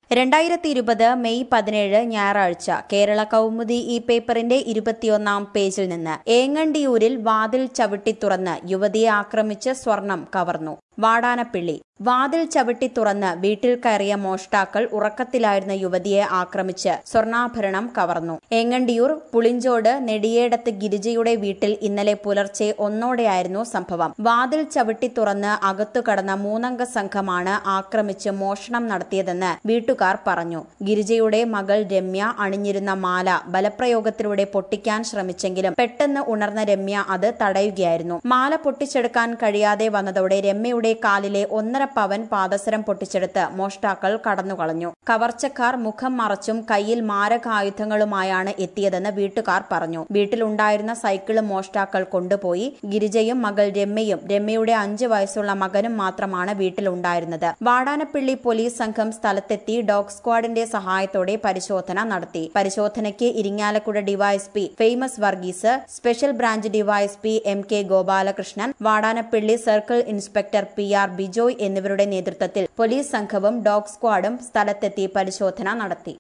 രണ്ടായിരത്തി ഇരുപത് മെയ് പതിനേഴ് ഞായറാഴ്ച കേരള കൗമുദി ഈ പേപ്പറിന്റെ ഇരുപത്തിയൊന്നാം പേജിൽ നിന്ന് ഏങ്ങണ്ടിയൂരിൽ വാതിൽ ചവിട്ടി തുറന്ന് യുവതിയെ ആക്രമിച്ച് സ്വർണം കവർന്നു വാടാനപ്പിള്ളി വാതിൽ ചവിട്ടി തുറന്ന് വീട്ടിൽ കയറിയ മോഷ്ടാക്കൾ ഉറക്കത്തിലായിരുന്ന യുവതിയെ ആക്രമിച്ച് സ്വർണ്ണാഭരണം കവർന്നു ഏങ്ങണ്ടിയൂർ പുളിഞ്ചോട് നെടിയേടത്ത് ഗിരിജയുടെ വീട്ടിൽ ഇന്നലെ പുലർച്ചെ ഒന്നോടെയായിരുന്നു സംഭവം വാതിൽ ചവിട്ടി തുറന്ന് അകത്തു കടന്ന മൂന്നംഗ സംഘമാണ് ആക്രമിച്ച് മോഷണം നടത്തിയതെന്ന് വീട്ടുകാർ പറഞ്ഞു ഗിരിജയുടെ മകൾ രമ്യ അണിഞ്ഞിരുന്ന മാല ബലപ്രയോഗത്തിലൂടെ പൊട്ടിക്കാൻ ശ്രമിച്ചെങ്കിലും പെട്ടെന്ന് ഉണർന്ന രമ്യ അത് തടയുകയായിരുന്നു മാല പൊട്ടിച്ചെടുക്കാൻ കഴിയാതെ വന്നതോടെ രമ്യയുടെ കാലിലെ ഒന്നര പവൻ പാദസരം പൊട്ടിച്ചെടുത്ത് മോഷ്ടാക്കൾ കടന്നുകളഞ്ഞു കവർച്ചക്കാർ മുഖം മറച്ചും കയ്യിൽ മാരകായുധങ്ങളുമായാണ് എത്തിയതെന്ന് വീട്ടുകാർ പറഞ്ഞു വീട്ടിലുണ്ടായിരുന്ന സൈക്കിള് മോഷ്ടാക്കൾ കൊണ്ടുപോയി ഗിരിജയും മകൾ രമ്യയും രമ്യയുടെ അഞ്ചു വയസ്സുള്ള മകനും മാത്രമാണ് വീട്ടിലുണ്ടായിരുന്നത് വാടാനപ്പിള്ളി പോലീസ് സംഘം സ്ഥലത്തെത്തി ഡോഗ് സ്ക്വാഡിന്റെ സഹായത്തോടെ പരിശോധന നടത്തി പരിശോധനയ്ക്ക് Irinjalakuda DySP Famous Varghese special branch DySP M K Gopalakrishnan Vadanappally circle inspector P R Bijoy എന്നിവരുടെ നേതൃത്വത്തിൽ പോലീസ് സംഘവും ഡോഗ് സ്ക്വാഡും സ്ഥലത്തെത്തി പരിശോധന നടത്തി